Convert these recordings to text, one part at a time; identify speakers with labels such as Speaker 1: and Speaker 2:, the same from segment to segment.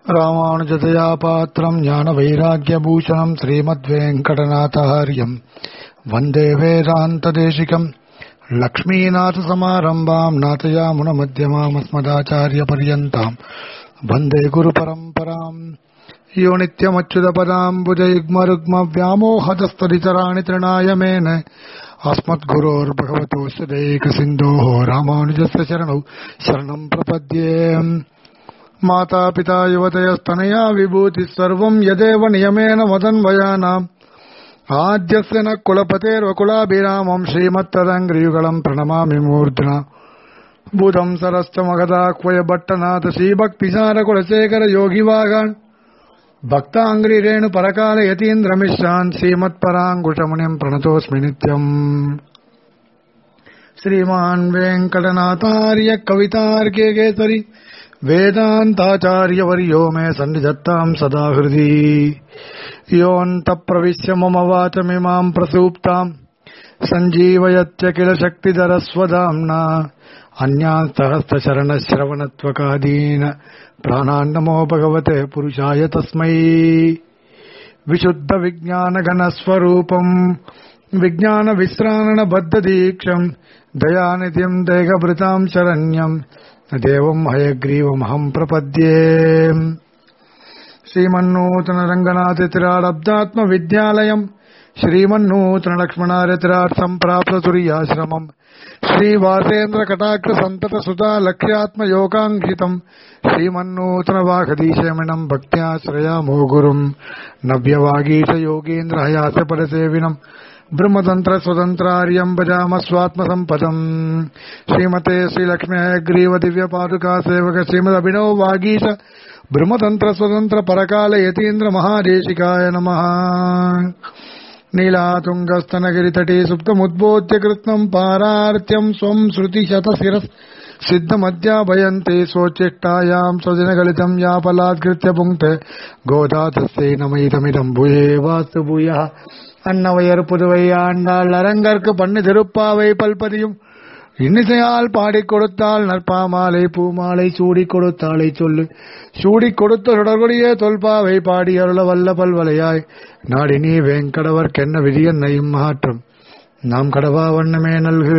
Speaker 1: ராமானுஜதயா பாத்திரம் ஞான வைராக்கியபூஷணம் ஸ்ரீமத்வேங்கடநாதாரியம் வந்தே வேதாந்ததேசிகம் லக்ஷ்மீநாதசமாரம்பாம் நாதயாமுனமத்தியமாமஸ்மதாச்சாரியபர்யந்தாம் வந்தே குருபரம்பராம் यो नित्यमच्युतपदाम्बुजयुग्मरुग्मव्यामोहतस्तरितराणि तृणाय मेन अस्मद्गुरोर्भगवतोऽस्य दैकसिन्धोः रामानुजस्य चरणौ शरणम् प्रपद्ये मातापिता युवतयस्तनया विभूतिः सर्वम् यदेव नियमेन मदन्वयानाम् आद्यस्य न कुलपतेर्वकुलाभिरामम् श्रीमत्तदङ्ग्रियुगलम् प्रणमामि मूर्ध्ना बुधम् सरश्च मगदाक्वय भट्टनाथ श्रीभक्तिसारकुलशेखर योगिवागान् भक्ताङ्ग्रिरेणु परकाल यतीन्द्रमिश्रान् श्रीमत्पराङ्कुशमुनिम् प्रणतोऽस्मि नित्यम् श्रीमान् वेङ्कटनाथार्य कवितार्के केसरि वेदान्ताचार्यवर्यो मे सन्निधत्ताम् सदा हृदि योऽन्तप्रविश्य मम वाचमिमाम् प्रसूप्ताम् सञ्जीवयत्य किल शक्तिधरस्वदाम्ना अन्यान् सहस्रशरणश्रवणत्वकादीन प्राणान्नमो भगवते पुरुषाय तस्मै विशुद्धविज्ञानघनस्वरूपम् विज्ञानविश्राणबद्धदीक्षम् दयानिधिम् देहभृताम् शरण्यम् देवम् हयग्रीवमहम् प्रपद्ये श्रीमन्नूतनरङ्गनाथतिराडब्दात्मविद्यालयम् श्रीमन्नूतनलक्ष्मणारतिराट् सम्प्राप्त तुर्याश्रमम् श्रीवासेन्द्रकटाक्षसन्ततसुता लक्ष्यात्मयोगाङ्कितम् श्रीमन्नूतनवाघदीशमिनम् भक्त्याश्रयामो गुरुम् नव्यवागीशयोगीन्द्रहयास्यपरसेविनम् ब्रह्मतन्त्रस्वतन्त्रार्यम् भजाम स्वात्मसम्पदम् श्रीमते श्रीलक्ष्म्यग्रीवदिव्यपादुका सेवक श्रीमदभिनव वागीश ब्रह्मतन्त्रस्वतन्त्र परकाल यतीन्द्र महादेशिकाय नमः नीलातुङ्गस्तनगिरितटे सुप्तमुद्बोध्य कृत्नम् पारार्त्यम् स्वम् श्रुतिशतशिरस् सिद्धमध्याभयन्ते स्वोच्चिष्टायाम् स्वजनगलितम् यापलात्कृत्य पुङ्क्ते गोदातस्यै नमैतमिदम् भूये वास्तु भूयः அன்னவையர் புதுவை ஆண்டாள் அரங்கற்கு பண்ணு திருப்பாவை பல்பதியும் இன்னிசையால் பாடிக் கொடுத்தாள் நற்பாமாலை பூமாலை சூடிக் கொடுத்தாளை சொல்லு சூடிக் கொடுத்த சுடர்கொடியே தொல்பாவை பாடி அருள வல்ல பல்வலையாய் நாடினி வேங்கடவர்க்கென்ன விதியன்னையும் மாற்றம் நாம் கடவா வண்ணமே நல்கு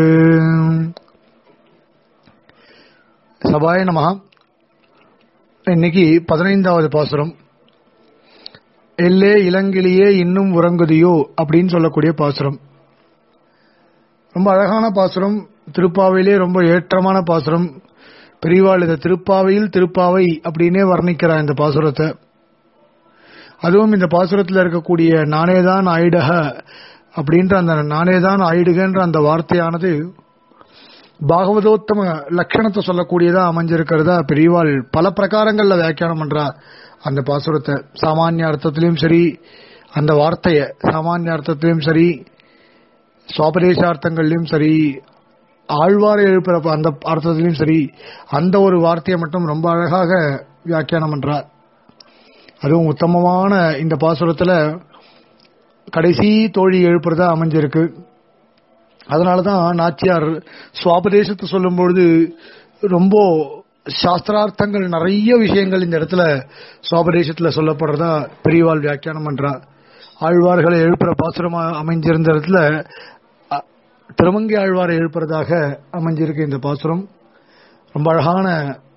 Speaker 1: சபாய நமகா இன்னைக்கு பதினைந்தாவது பாசுரம் எல்லே இளங்கிலியே இன்னும் உறங்குதியோ அப்படின்னு சொல்லக்கூடிய பாசுரம் ரொம்ப அழகான பாசுரம் திருப்பாவையிலே ரொம்ப ஏற்றமான பாசுரம் பெரியவாள் இந்த திருப்பாவையில் திருப்பாவை அப்படின்னே வர்ணிக்கிறார் இந்த பாசுரத்தை அதுவும் இந்த பாசுரத்தில் இருக்கக்கூடிய நானேதான் ஆயிடக அப்படின்ற அந்த நானேதான் ஆயிடுகன்ற அந்த வார்த்தையானது பாகவதோத்தம லட்சணத்தை சொல்லக்கூடியதா அமைஞ்சிருக்கிறதா பெரியவாள் பல பிரகாரங்கள்ல வியாக்கியானம் பண்றா அந்த பாசுரத்தை சாமானிய அர்த்தத்திலையும் சரி அந்த வார்த்தைய சாமானிய அர்த்தத்திலையும் சரி சுவாபதேசார்த்தங்கள்லயும் சரி ஆழ்வார எழுப்புற அந்த அர்த்தத்திலையும் சரி அந்த ஒரு வார்த்தையை மட்டும் ரொம்ப அழகாக வியாக்கியானம் பண்றார் அதுவும் உத்தமமான இந்த பாசுரத்துல கடைசி தோழி எழுப்புறதா அமைஞ்சிருக்கு அதனாலதான் நாச்சியார் சுவாபதேசத்தை சொல்லும்பொழுது ரொம்ப சாஸ்திரார்த்தங்கள் நிறைய விஷயங்கள் இந்த இடத்துல சுவாபதேசத்துல சொல்லப்படுறதா பெரியவாள் வியாக்கியானம் பண்றா ஆழ்வார்களை எழுப்புற பாசுரமா அமைஞ்சிருந்த இடத்துல திருமங்கை ஆழ்வாரை எழுப்புறதாக அமைஞ்சிருக்கு இந்த பாசுரம் ரொம்ப அழகான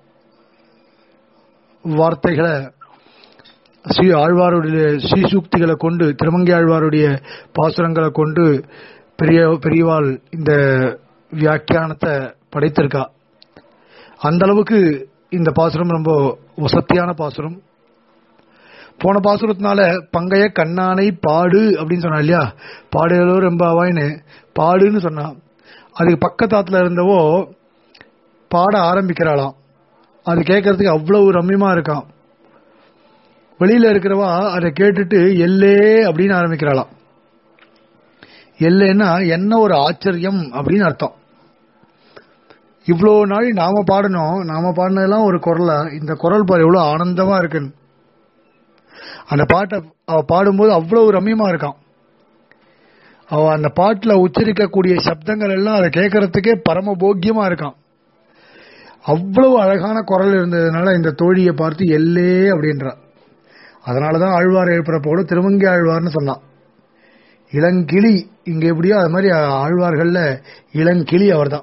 Speaker 1: வார்த்தைகளை ஸ்ரீ ஆழ்வாருடைய ஸ்ரீசூக்திகளை கொண்டு திருமங்கை ஆழ்வாருடைய பாசுரங்களை கொண்டு பெரிய பெரியவாள் இந்த வியாக்கியானத்தை படைத்திருக்கா அந்த அளவுக்கு இந்த பாசுரம் ரொம்ப வசத்தியான பாசுரம் போன பாசுரத்தினால பங்கைய கண்ணானை பாடு அப்படின்னு சொன்னா இல்லையா பாடுகளோ ரொம்ப அவாயின்னு பாடுன்னு சொன்னான் அதுக்கு பக்கத்தாத்துல இருந்தவோ பாட ஆரம்பிக்கிறாளாம் அது கேட்கறதுக்கு அவ்வளவு ரம்யமா இருக்கான் வெளியில இருக்கிறவா அதை கேட்டுட்டு எல்லே அப்படின்னு ஆரம்பிக்கிறாளாம் எல்லைன்னா என்ன ஒரு ஆச்சரியம் அப்படின்னு அர்த்தம் இவ்வளோ நாள் நாம பாடணும் நாம பாடினதெல்லாம் ஒரு குரலா இந்த குரல் பாரு எவ்வளவு ஆனந்தமா இருக்குன்னு அந்த பாட்டை அவ பாடும்போது அவ்வளவு ரம்யமா இருக்கான் அவ அந்த பாட்டுல உச்சரிக்கக்கூடிய சப்தங்கள் எல்லாம் அதை கேட்கறதுக்கே பரம போக்கியமா இருக்கான் அவ்வளவு அழகான குரல் இருந்ததுனால இந்த தோழியை பார்த்து எல்லே அப்படின்றா அதனாலதான் ஆழ்வார் எழுப்புறப்போட திருமங்கி ஆழ்வார்னு சொன்னான் இளங்கிளி இங்க எப்படியோ அது மாதிரி ஆழ்வார்கள்ல இளங்கிளி அவர்தான்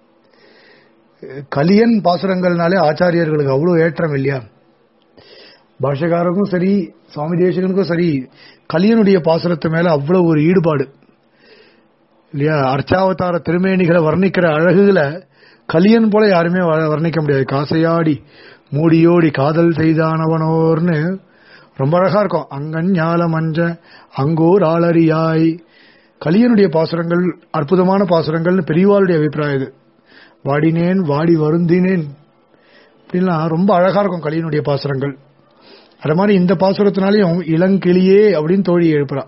Speaker 1: கலியன் பாசுரங்கள்னாலே ஆச்சாரியர்களுக்கு அவ்வளவு ஏற்றம் இல்லையா பாஷகாரருக்கும் சரி சுவாமி தேசிகனுக்கும் சரி கலியனுடைய பாசுரத்து மேல அவ்வளவு ஒரு ஈடுபாடு இல்லையா அர்ச்சாவதார திருமேனிகளை வர்ணிக்கிற அழகுகளை கலியன் போல யாருமே வ- வர்ணிக்க முடியாது காசையாடி மூடியோடி காதல் செய்தானவனோர்னு ரொம்ப அழகா இருக்கும் அங்கஞால மஞ்ச அங்கோர் ஆளறியாய் கலியனுடைய பாசுரங்கள் அற்புதமான பாசுரங்கள்னு பெரியவாளுடைய அபிப்பிராயம் இது வாடினேன் வாடி வருந்தினேன் அப்படின்லாம் ரொம்ப அழகா இருக்கும் கலியனுடைய பாசுரங்கள் அது மாதிரி இந்த பாசுரத்தினாலையும் இளங்கிளியே அப்படின்னு தோழி எழுப்புறா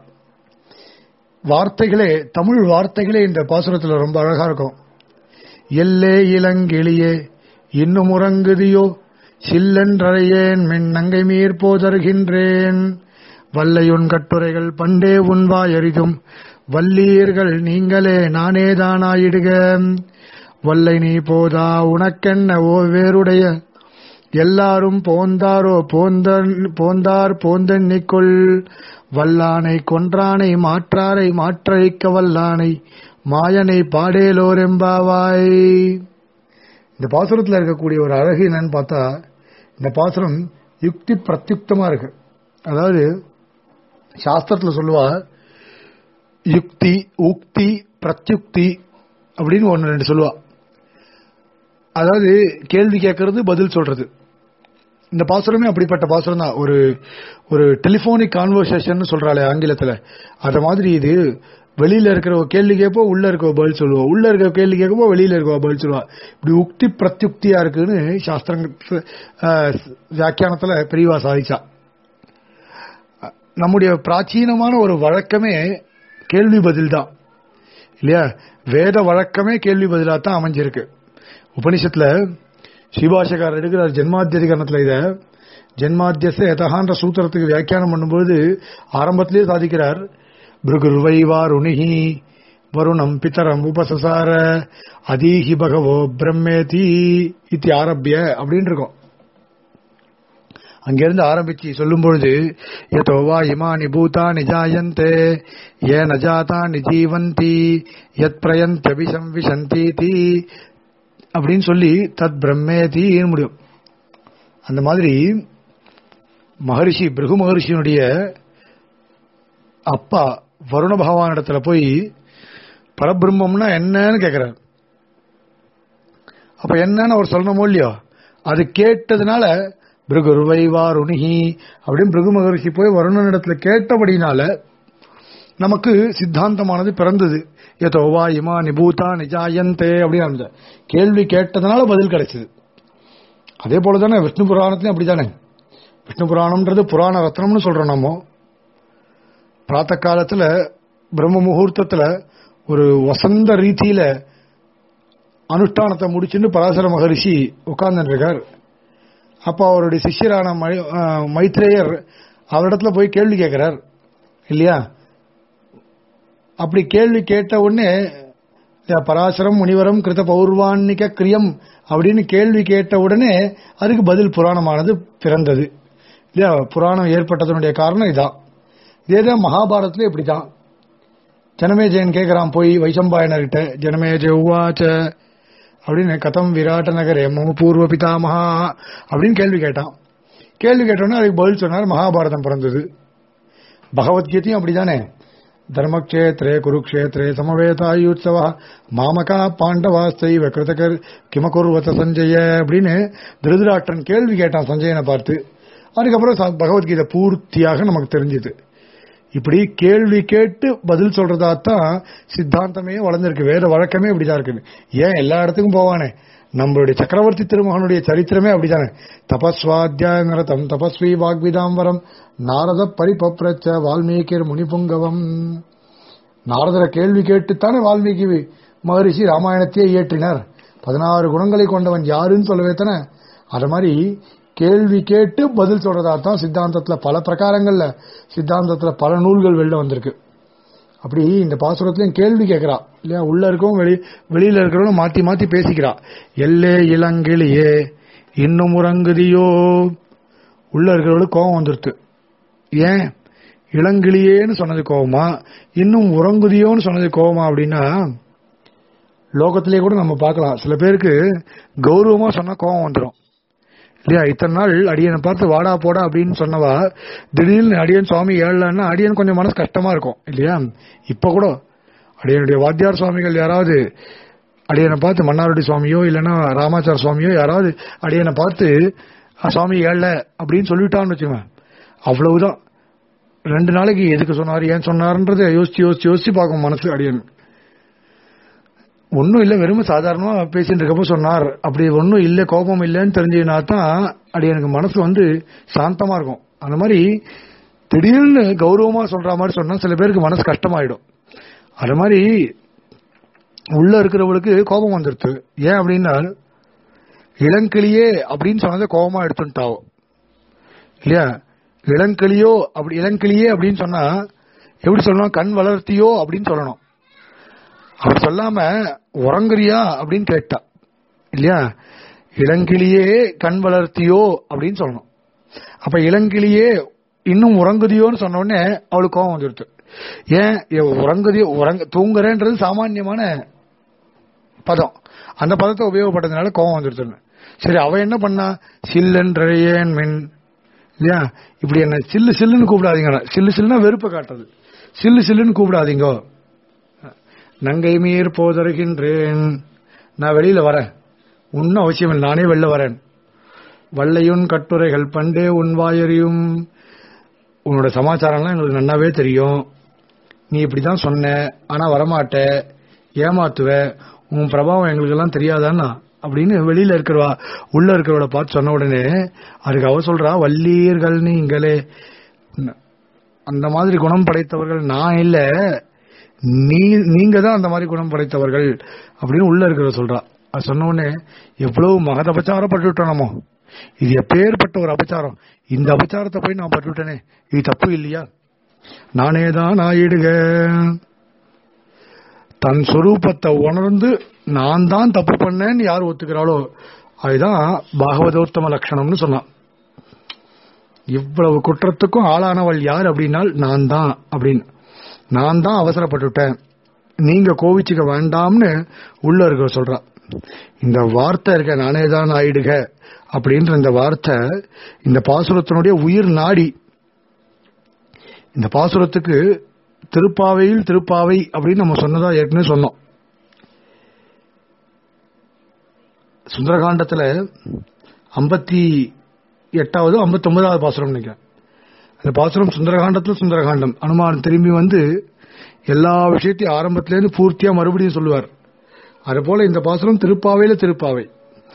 Speaker 1: வார்த்தைகளே தமிழ் வார்த்தைகளே இந்த பாசுரத்துல ரொம்ப அழகா இருக்கும் எல்லே இளங்கிளியே இன்னும் உறங்குதியோ சில்லென்றறையேன் மின் நங்கை மீர் போதருகின்றேன் வல்லையுன் கட்டுரைகள் பண்டே உன்வாய் எரிதும் வல்லீர்கள் நீங்களே நானே தானாயிடுக வல்லை நீ போதா உனக்கென்ன ஓ வேறுடைய எல்லாரும் போந்தாரோ போந்தன் போந்தார் போந்தெண்ணிக்கொள் வல்லானை கொன்றானை மாற்றாரை மாற்றழிக்க வல்லானை மாயனை பாடேலோரெம்பாவாய் இந்த பாசுரத்தில் இருக்கக்கூடிய ஒரு அழகு என்னன்னு பார்த்தா இந்த பாசுரம் யுக்தி பிரத்யுக்தமா இருக்கு அதாவது சாஸ்திரத்துல சொல்லுவா யுக்தி உக்தி பிரத்யுக்தி அப்படின்னு ஒன்னு ரெண்டு சொல்லுவா அதாவது கேள்வி கேட்கறது பதில் சொல்றது இந்த பாசுரமே அப்படிப்பட்ட பாசுரம் தான் ஒரு ஒரு டெலிபோனிக் கான்வர்சேஷன் சொல்றாளே ஆங்கிலத்துல அத மாதிரி இது வெளியில இருக்கிற ஒரு கேள்வி கேட்போ உள்ள இருக்க பதில் சொல்லுவோம் உள்ள இருக்க கேள்வி கேட்கப்போ வெளியில இருக்க பதில் சொல்லுவா இப்படி உக்தி பிரத்யுக்தியா இருக்குன்னு சாஸ்திரங்க அஹ், வியாக்கியானத்துல பெரியவா சாதிச்சா நம்முடைய பிராச்சீனமான ஒரு வழக்கமே கேள்வி பதில் தான் இல்லையா வேத வழக்கமே கேள்வி பதிலா தான் அமைஞ்சிருக்கு உபனிஷத்துல ஸ்ரீபாஷகாரர் எடுக்கிறார் ஜென்மாத்தியதிகரணத்துல இத ஜென்மாத்தியச எதகான்ற சூத்திரத்துக்கு வியாக்கியானம் பண்ணும்போது ஆரம்பத்திலேயே சாதிக்கிறார் பிருகுர்வைவார் உணிகி வருணம் பித்தரம் உபசசார அதீஹி பகவோ பிரம்மேதி இத்தி ஆரம்பிய அப்படின்னு இருக்கும் அங்கிருந்து ஆரம்பிச்சு சொல்லும் பொழுது யதோ வா இமானி பூதானி ஜாயந்தே ஏ நஜாதானி ஜீவந்தி யத் பிரயந்தபிசம்விசந்தீதி அப்படின்னு சொல்லி தத் பிரம்மேதின்னு முடியும் அந்த மாதிரி மகரிஷி பிருகு மகரிஷியினுடைய அப்பா வருண பகவானிடத்துல போய் பரபிரம்மம்னா என்னன்னு கேக்குறார் அப்ப என்னன்னு அவர் சொல்லணுமோ இல்லையோ அது கேட்டதுனால பிருகுருவைவாருணிகி அப்படின்னு பிருகு மகரிஷி போய் வருணனிடத்துல கேட்டபடினால நமக்கு சித்தாந்தமானது பிறந்தது யதோவா இமா நிபூதா நிஜாயந்தே அப்படின்னு அந்த கேள்வி கேட்டதுனால பதில் கிடைச்சது அதே போலதானே விஷ்ணு புராணத்திலும் அப்படித்தானே விஷ்ணு புராணம்ன்றது புராண ரத்னம்னு சொல்றோம் நம்ம பிராத்த காலத்துல பிரம்ம முகூர்த்தத்துல ஒரு வசந்த ரீதியில அனுஷ்டானத்தை முடிச்சுட்டு பராசர மகரிஷி உட்கார்ந்துட்டு இருக்கார் அப்ப அவருடைய சிஷ்யரான மை- அஹ் மைத்ரேயர் அவரிடத்துல போய் கேள்வி கேட்கிறார் இல்லையா அப்படி கேள்வி கேட்ட உடனே "ய பராசரம் முனிவரம் கிருத பௌர்வாணிக கிரியம் அப்படின்னு கேள்வி கேட்ட உடனே அதுக்கு பதில் புராணமானது பிறந்தது இல்லையா புராணம் ஏற்பட்டதனுடைய காரணம் இதான் இதேதான் மகாபாரதத்துல இப்படிதான் ஜனமேஜயன் கேட்கிறான் போய் வைசம்பாயனர்கிட்ட ஜனமேஜ உவாச்ச அப்படின்னு கதம் விராட்ட நகரே மம பூர்வ பிதாமகா அப்படின்னு கேள்வி கேட்டான் கேள்வி கேட்டோன்னே அதுக்கு பதில் சொன்னார் மகாபாரதம் பிறந்தது பகவத்கீதையும் அப்படிதானே தர்மக்ஷேத்ரே குருக்ஷேத்ரே சமவேதாயுத்சவ மாமகா பாண்டவாஸ்தைவ கிருதகர் கிமகுர்வத சஞ்சய அப்படின்னு திருதராஷ்டிரன் கேள்வி கேட்டான் சஞ்சயனை பார்த்து அதுக்கப்புறம் ச- பகவத்கீதை பூர்த்தியாக நமக்கு தெரிஞ்சது இப்படி கேள்வி கேட்டு பதில் சொல்றதா தான் சித்தாந்தமே வளர்ந்திருக்கு வேத வழக்கமே இப்படிதான் இருக்குது ஏன் எல்லா இடத்துக்கும் போவானே நம்மளுடைய சக்கரவர்த்தி திருமகனுடைய சரித்திரமே அப்படிதானே தபஸ்வாத்தியாய நிரதம் தபஸ்வி வாக்விதாம்பரம் நாரத பரிபப்ரச்ச வால்மீகிர் முனிபுங்கவம் நாரதரை கேள்வி கேட்டுத்தானே வால்மீகி மகரிஷி ராமாயணத்தையே இயற்றினார் பதினாறு குணங்களை கொண்டவன் யாருன்னு சொல்லவே தானே அது மாதிரி கேள்வி கேட்டு பதில் சொல்றதா தான் சித்தாந்தத்துல பல பிரகாரங்கள்ல சித்தாந்தத்துல பல நூல்கள் வெளில வந்திருக்கு அப்படி இந்த பாசுரத்திலையும் கேள்வி கேட்கிறா இல்லையா உள்ள இருக்கவும் வெளி வெளியில இருக்கிறவங்க மாத்தி மாத்தி பேசிக்கிறா எல்லே இளங்கிளியே இன்னும் உறங்குதியோ உள்ள இருக்கிறவங்களுக்கு கோபம் வந்துருத்து ஏன் இளங்கிளியேன்னு சொன்னது கோவமா இன்னும் உறங்குதியோன்னு சொன்னது கோவமா அப்படின்னா லோகத்திலே கூட நம்ம பார்க்கலாம் சில பேருக்கு கௌரவமா சொன்னா கோவம் வந்துடும் இல்லையா இத்தனை நாள் அடியனை பார்த்து வாடா போடா அப்படின்னு சொன்னவா திடீர்னு அடியன் சுவாமி ஏழலன்னா அடியன் கொஞ்சம் மனசு கஷ்டமா இருக்கும் இல்லையா இப்ப கூட அடியனுடைய வாத்தியார் சுவாமிகள் யாராவது அடியனை பார்த்து மன்னாருடி சுவாமியோ இல்லைன்னா ராமாச்சார சுவாமியோ யாராவது அடியனை பார்த்து "ஆ, சுவாமி ஏழல அப்படின்னு சொல்லிட்டான்னு வச்சுக்கோங்க அவ்வளவுதான் ரெண்டு நாளைக்கு எதுக்கு சொன்னார் ஏன் சொன்னார்ன்றதை யோசிச்சு யோசிச்சு யோசிச்சு பார்க்கும் மனசு அடியன் ஒன்றும் இல்லை வெறும் சாதாரணமா பேசிட்டு இருக்கப்போ சொன்னார் அப்படி ஒன்றும் இல்லை கோபம் இல்லைன்னு தெரிஞ்சுனா தான் அப்படி எனக்கு மனசு வந்து சாந்தமா இருக்கும் அந்த மாதிரி திடீர்னு கௌரவமா சொல்ற மாதிரி சொன்னா சில பேருக்கு மனசு கஷ்டமாயிடும் அது மாதிரி உள்ள இருக்கிறவங்களுக்கு கோபம் வந்துருது ஏன் அப்படின்னா இளங்கிளியே அப்படின்னு சொன்னதை கோபமா எடுத்துட்டாவோ இல்லையா இளங்கிளியோ அப்படி இளங்கிளியே அப்படின்னு சொன்னா எப்படி சொல்லணும் கண் வளர்த்தியோ அப்படின்னு சொல்லணும் அப்படி சொல்லாம உறங்குறியா அப்படின்னு கேட்டா இல்லையா இளங்கிளியே கண் வளர்த்தியோ அப்படின்னு சொல்லணும் அப்ப இளங்கிளியே இன்னும் உறங்குதியோன்னு சொன்ன உடனே அவளுக்கு கோவம் வந்துருது ஏன் இவ உறங்குதியோ உறங்க தூங்குறேன்றது சாமான்யமான பதம் அந்த பதத்தை உபயோகப்பட்டதுனால கோவம் வந்துருது சரி அவ என்ன பண்ணா சில்லென்றேன் மின் இல்லையா இப்படி என்ன சில்லு சில்லுன்னு கூப்பிடாதீங்க சில்லு சில்லுனா வெறுப்பை காட்டுறது சில்லு சில்லுன்னு கூப்பிடாதீங்க நங்கை மீர் போதருகின்றேன் நான் வெளியில வரேன் ஒன்னும் அவசியம் இல்லை நானே வெளில வரேன் வள்ளையுன் கட்டுரைகள் பண்டே உன் வாயறியும் உன்னோட சமாச்சாரம்லாம் எங்களுக்கு நன்னாவே தெரியும் நீ இப்படிதான் சொன்ன ஆனா வரமாட்ட ஏமாத்துவ உன் பிரபாவம் எங்களுக்கு எல்லாம் தெரியாதான்னா அப்படின்னு வெளியில இருக்கிறவா உள்ள இருக்கிறவள பார்த்து சொன்ன உடனே அதுக்கு அவ சொல்றா வல்லீர்கள் நீங்களே அந்த மாதிரி குணம் படைத்தவர்கள் நான் இல்ல நீ நீங்க தான் அந்த மாதிரி குணம் படைத்தவர்கள் அப்படின்னு உள்ள இருக்கிற சொல்றா அது சொன்ன உடனே எவ்வளவு மகத அபச்சாரம் பட்டுவிட்டோம் நம்ம இது எப்பேற்பட்ட ஒரு அபச்சாரம் இந்த அபச்சாரத்தை போய் நான் பட்டுவிட்டேனே இது தப்பு இல்லையா நானே தான் ஆயிடுக தன் சொரூபத்தை உணர்ந்து நான் தான் தப்பு பண்ணேன்னு யார் ஒத்துக்கிறாளோ அதுதான் பாகவதோத்தம லட்சணம்னு சொன்னான் இவ்வளவு குற்றத்துக்கும் ஆளானவள் யார் அப்படின்னால் நான் தான் அப்படின்னு நான் தான் அவசரப்பட்டுட்டேன் நீங்க கோவிச்சுக்க வேண்டாம்னு உள்ள இருக்க சொல்றா இந்த வார்த்தை இருக்க நானே தான் ஆயிடுக அப்படின்ற இந்த வார்த்தை இந்த பாசுரத்தினுடைய உயிர் நாடி இந்த பாசுரத்துக்கு திருப்பாவையில் திருப்பாவை அப்படின்னு நம்ம சொன்னதா ஏற்கனவே சொன்னோம் சுந்தரகாண்டத்துல ஐம்பத்தி எட்டாவது ஐம்பத்தி ஒன்பதாவது பாசுரம் நினைக்கிறேன் அந்த பாசுரம் சுந்தரகாண்டத்துல சுந்தரகாண்டம் அனுமான் திரும்பி வந்து எல்லா விஷயத்தையும் ஆரம்பத்திலேருந்து பூர்த்தியா மறுபடியும் சொல்லுவார் அது போல இந்த பாசுரம் திருப்பாவையில திருப்பாவை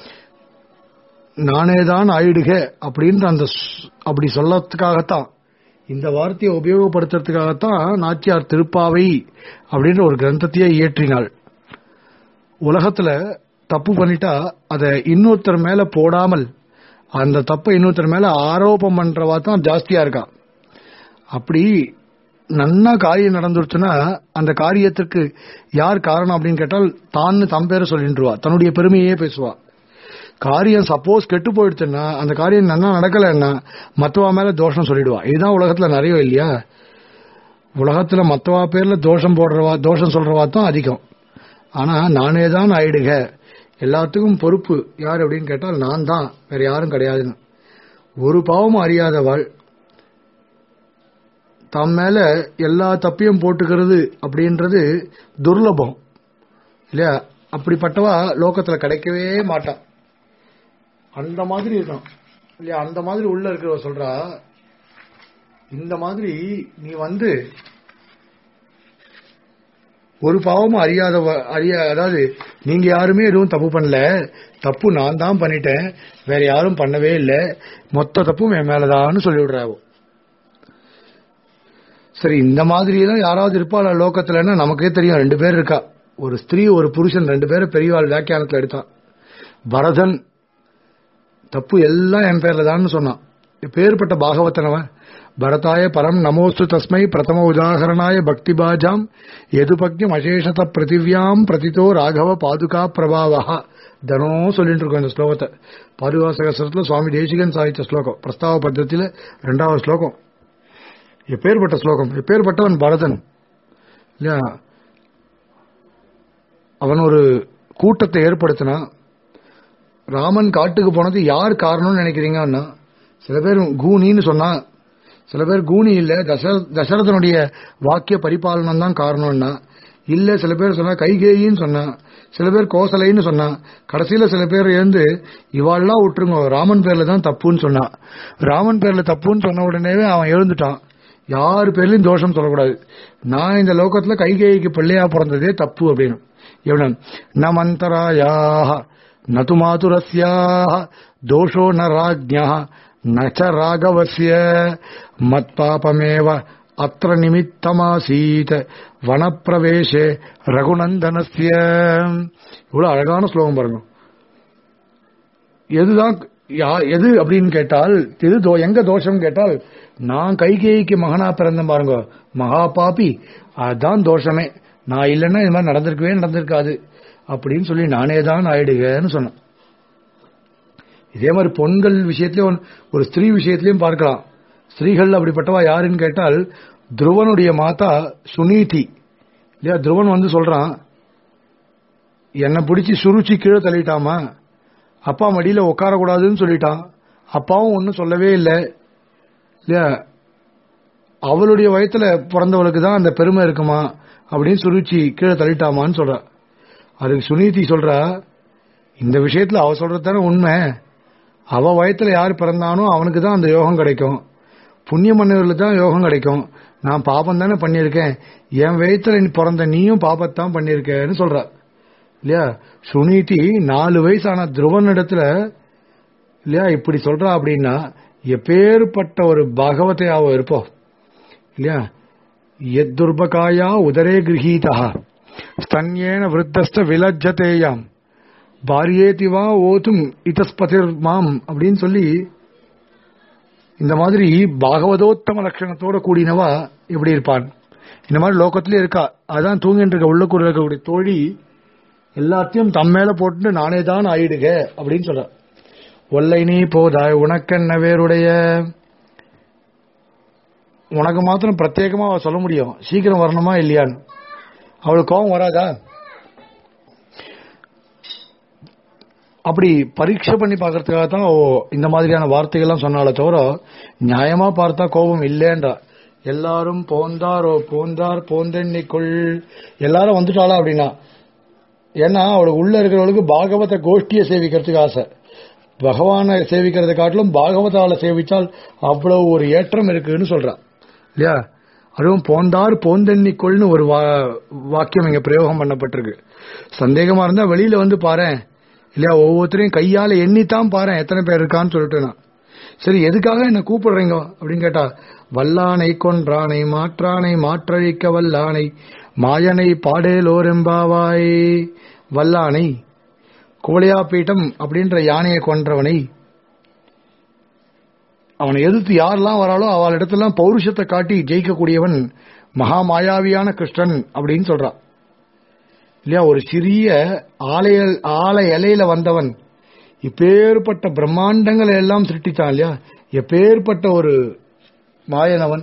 Speaker 1: நானேதான் ஆயிடுக அப்படின்ற அந்த ஸ்- அப்படி சொல்லறதுக்காகத்தான் இந்த வார்த்தையை உபயோகப்படுத்துறதுக்காகத்தான் நாச்சியார் திருப்பாவை அப்படின்ற ஒரு கிரந்தத்தையே இயற்றினாள் உலகத்துல தப்பு பண்ணிட்டா அதை இன்னொருத்தர் மேல போடாமல் அந்த தப்பை இன்னொருத்தர் மேல ஆரோபம் பண்றவா தான் ஜாஸ்தியா இருக்கா அப்படி நன்னா காரியம் நடந்துருச்சுன்னா அந்த காரியத்திற்கு யார் காரணம் அப்படின்னு கேட்டால் தான் தம் பேரை சொல்லிட்டுருவா தன்னுடைய பெருமையே பேசுவா காரியம் சப்போஸ் கெட்டு போயிடுச்சுன்னா அந்த காரியம் நன்னா நடக்கலைன்னா மத்தவா மேல தோஷம் சொல்லிடுவா இதுதான் உலகத்துல நிறைய இல்லையா உலகத்துல மத்தவா பேர்ல தோஷம் போடுறவா தோஷம் சொல்றவா தான் அதிகம் ஆனா நானே தான் ஆயிடுக எல்லாத்துக்கும் பொறுப்பு யார் அப்படின்னு கேட்டால் நான் தான் வேற யாரும் கிடையாதுன்னு ஒரு பாவமும் அறியாதவாள் தம் மேல எல்லா தப்பையும் போட்டுக்கிறது அப்படின்றது துர்லபம் இல்லையா அப்படிப்பட்டவா லோகத்துல கிடைக்கவே மாட்டா அந்த மாதிரி இருக்கும் இல்லையா அந்த மாதிரி உள்ள இருக்கிறவ சொல்றா இந்த மாதிரி நீ வந்து ஒரு பாவமும் அறியாத அறிய அதாவது நீங்க யாருமே எதுவும் தப்பு பண்ணல தப்பு நான் தான் பண்ணிட்டேன் வேற யாரும் பண்ணவே இல்லை மொத்த தப்பும் என் மேலதான்னு சொல்லி விடுறாவோ சரி இந்த மாதிரி எல்லாம் யாராவது இருப்பாளா லோகத்துலன்னா நமக்கே தெரியும் ரெண்டு பேர் இருக்கா ஒரு ஸ்திரீ ஒரு புருஷன் ரெண்டு பேரும் பெரியவாள் வியாக்கியானத்துல எடுத்தான் பரதன் தப்பு எல்லாம் என் பேர்ல தான் சொன்னான் பேர்பட்ட பாகவத்தனவன் பரதாய பரம் நமோஸ்து தஸ்மை பிரதம உதாகரணாய பக்தி பாஜாம் எதுபக்யம் அசேஷத பிருத்திவியாம் பிரதிதோ ராகவ பாதுகா பிரபாவா தினம் சொல்லிட்டு இருக்கோம் இந்த ஸ்லோகத்தை பாதுகா சகசிரத்துல சுவாமி தேசிகன் சாதித்த ஸ்லோகம் பிரஸ்தாவ பద్ధதியில ரெண்டாவது ஸ்லோகம் எப்பேற்பட்ட ஸ்லோகம் எப்பேற்பட்டவன் பரதன் இல்லையா அவன் ஒரு கூட்டத்தை ஏற்படுத்தினா ராமன் காட்டுக்கு போனது யார் காரணம்னு நினைக்கிறீங்கன்னா சில பேர் கூனின்னு சொன்னா சில பேர் கூனி இல்ல தச தசரதனுடைய வாக்கிய பரிபாலனம் தான் காரணம்னா இல்ல சில பேர் சொன்னா கைகேயின்னு சொன்னா சில பேர் கோசலைன்னு சொன்னா கடைசியில சில பேர் எழுந்து இவாள்லாம் விட்டுருங்க ராமன் பேர்ல தான் தப்புன்னு சொன்னா ராமன் பேர்ல தப்புன்னு சொன்ன உடனேவே அவன் எழுந்துட்டான் யார் பேர்லயும் தோஷம் சொல்லக்கூடாது நான் இந்த லோகத்துல கைகேயிக்கு பிள்ளையா பிறந்ததே தப்பு அப்படின்னு எவனன் ந மந்தராயாக நது மாதுரஸ்யாக தோஷோ ந ராஜ்யா நச்ச ராகவசிய மத் பாபமேவ அத்திர நிமித்தமாசீத் வனப்பிரவேசே ரகுநந்தனஸ்ய இவ்வளவு அழகான ஸ்லோகம் பாருங்க எதுதான் யா- எது அப்படின்னு கேட்டால் எது தோ- எங்க தோஷம் கேட்டால் நான் கைகேயிக்கு மகனா பிறந்தேன் பாருங்க மகா பாபி அதான் தோஷமே நான் இல்லைன்னா இது மாதிரி நடந்திருக்கவே நடந்திருக்காது அப்படின்னு சொல்லி நானே தான் ஆயிடுகன்னு சொன்னேன் இதே மாதிரி பொண்கள் விஷயத்திலயும் ஒரு ஸ்திரீ விஷயத்திலயும் பார்க்கலாம் ஸ்திரீகள் அப்படிப்பட்டவா யாருன்னு கேட்டால் துருவனுடைய மாதா சுனீதி இல்லையா துருவன் வந்து சொல்றான் என்னை பிடிச்சி சுருச்சி கீழே தள்ளிட்டாமா அப்பா மடியில உட்காரக்கூடாதுன்னு சொல்லிட்டான் அப்பாவும் ஒன்றும் சொல்லவே இல்லை இல்லையா அவளுடைய வயத்துல பிறந்தவளுக்கு தான் அந்த பெருமை இருக்குமா அப்படின்னு சுருச்சி கீழே தள்ளிட்டாமான்னு சொல்றா அதுக்கு சுனீதி சொல்றா இந்த விஷயத்துல அவ சொல்றது தானே உண்மை அவ வயத்துல யார் பிறந்தானோ அவனுக்கு தான் அந்த யோகம் கிடைக்கும் புண்ணிய மன்னர்களுக்கு தான் யோகம் கிடைக்கும் நான் பாபம் தானே பண்ணியிருக்கேன் என் வயத்துல நீ பிறந்த நீயும் பாபத்தான் பண்ணியிருக்கேன்னு சொல்ற இல்லையா சுனீதி நாலு வயசான துருவன் இடத்துல இல்லையா இப்படி சொல்றா அப்படின்னா எப்பேற்பட்ட ஒரு பாகவதையாவோ இருப்போம் இல்லையா எத் துர்பகாயா உதரே கிரகீதா ஸ்தன்யேன விருத்தஸ்த விலஜ்ஜதேயாம் பாரியேதி வா ஓதும் இதஸ்பதிர் மாம் அப்படின்னு சொல்லி இந்த மாதிரி பாகவதோத்தம லட்சணத்தோட கூடினவா எப்படி இருப்பான் இந்த மாதிரி லோகத்திலே இருக்கா அதான் தூங்கிட்டு இருக்க உள்ளுக்குள்ள இருக்கக்கூடிய தோழி எல்லாத்தையும் தம் மேல போட்டு நானே தான் ஆயிடுக அப்படின்னு சொல்ற ஒல்லை நீ போதாய் உனக்கென்ன வேறுடைய உனக்கு மாத்திரம் பிரத்யேகமா அவ சொல்ல முடியும் சீக்கிரம் வரணுமா இல்லையான்னு அவளுக்கு கோபம் வராதா அப்படி பரீட்சை பண்ணி பார்க்கறதுக்காக தான் அவ இந்த மாதிரியான வார்த்தைகள்லாம் சொன்னாலே தவிர நியாயமா பார்த்தா கோபம் இல்லைன்றா எல்லாரும் போந்தாரோ போந்தார் போந்தெண்ணிக்குள் எல்லாரும் வந்துட்டாளா அப்படின்னா ஏன்னா அவளுக்கு உள்ள இருக்கிறவளுக்கு பாகவத கோஷ்டியை சேவிக்கிறதுக்கு ஆசை பகவானை சேவிக்கிறதை காட்டிலும் பாகவதால சேவிச்சால் அவ்வளவு ஒரு ஏற்றம் இருக்குன்னு சொல்றா இல்லையா அதுவும் போந்தார் போந்தெண்ணிக்கொள்னு ஒரு வா- வாக்கியம் இங்க பிரயோகம் பண்ணப்பட்டிருக்கு சந்தேகமா இருந்தா வெளியில வந்து பாரேன் இல்லையா ஒவ்வொருத்தரையும் கையால எண்ணித்தான் பாரேன் எத்தனை பேர் இருக்கான்னு சொல்லிட்டு நான் சரி எதுக்காக என்ன கூப்பிடுறீங்க அப்படின்னு கேட்டா வல்லானை கொன்றானை மாற்றானை மாற்றழிக்க வல்லானை மாயனை பாடேலோரெம்பாவாய் வல்லானை குவளையாப்பீட்டம் அப்படின்ற யானையை கொன்றவனை அவனை எதிர்த்து யாரெல்லாம் வராளோ அவள் இடத்தெல்லாம் பௌருஷத்தை காட்டி ஜெயிக்கக்கூடியவன் மகா மாயாவியான கிருஷ்ணன் அப்படின்னு சொல்றான் இல்லையா ஒரு சிறிய ஆலய ஆலை இலையில வந்தவன் இப்பேற்பட்ட பிரம்மாண்டங்களை எல்லாம் சிருஷ்டித்தான் இல்லையா எப்பேற்பட்ட ஒரு மாயனவன்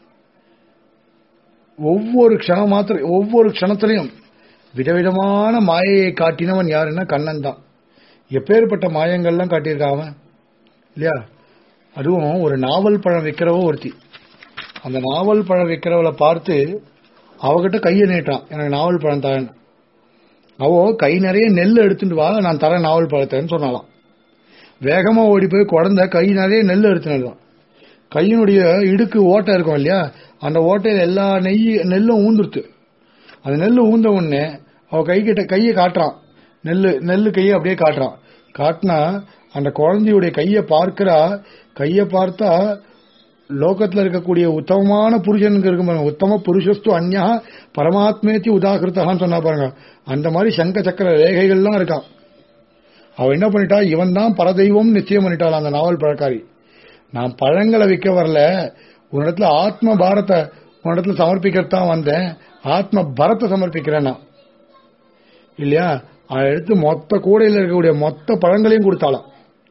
Speaker 1: ஒவ்வொரு க்ஷணம் மாத்திரம் ஒவ்வொரு க்ஷணத்திலையும் விதவிதமான மாயையை காட்டினவன் யாருன்னா கண்ணன் தான் எப்பேற்பட்ட மாயங்கள்லாம் காட்டியிருக்கான் அவன் இல்லையா அதுவும் ஒரு நாவல் பழம் விற்கிறவ ஒருத்தி அந்த நாவல் பழம் விற்கிறவளை பார்த்து அவகிட்ட கையை நீட்டான் எனக்கு நாவல் பழம் தரேன் அவோ கை நிறைய நெல் எடுத்துட்டு வா நான் தரேன் நாவல் பழத்தைன்னு சொன்னாலாம் வேகமா ஓடி போய் குழந்தை கை நிறைய நெல் எடுத்துனதுதான் கையினுடைய இடுக்கு ஓட்டை இருக்கும் இல்லையா அந்த ஓட்டையில எல்லா நெய் நெல்லும் ஊந்துருத்து அந்த நெல் ஊந்த உடனே அவ கை கிட்ட கையை காட்டுறான் நெல்லு நெல்லு கையை அப்படியே காட்டுறான் காட்டினா அந்த குழந்தையுடைய கையை பார்க்கிறா கையை பார்த்தா லோகத்துல இருக்கக்கூடிய உத்தமமான புருஷனுக்கு இருக்கும் பாருங்க உத்தம புருஷஸ்து அந்யா பரமாத்மேத்தி உதாகிருத்தான்னு சொன்னா பாருங்க அந்த மாதிரி சங்க சக்கர ரேகைகள்லாம் இருக்கான் அவ என்ன பண்ணிட்டா இவன் தான் பரதெய்வம் நிச்சயம் பண்ணிட்டாள் அந்த நாவல் பழக்காரி நான் பழங்களை விற்க வரல உன்னிடத்துல ஆத்ம பாரத்தை உன்னிடத்துல சமர்ப்பிக்கத்தான் வந்தேன் ஆத்ம பரத்தை சமர்ப்பிக்கிறேன் நான் இல்லையா அதை எடுத்து மொத்த கூடையில் இருக்கக்கூடிய மொத்த பழங்களையும் கொடுத்தாலாம்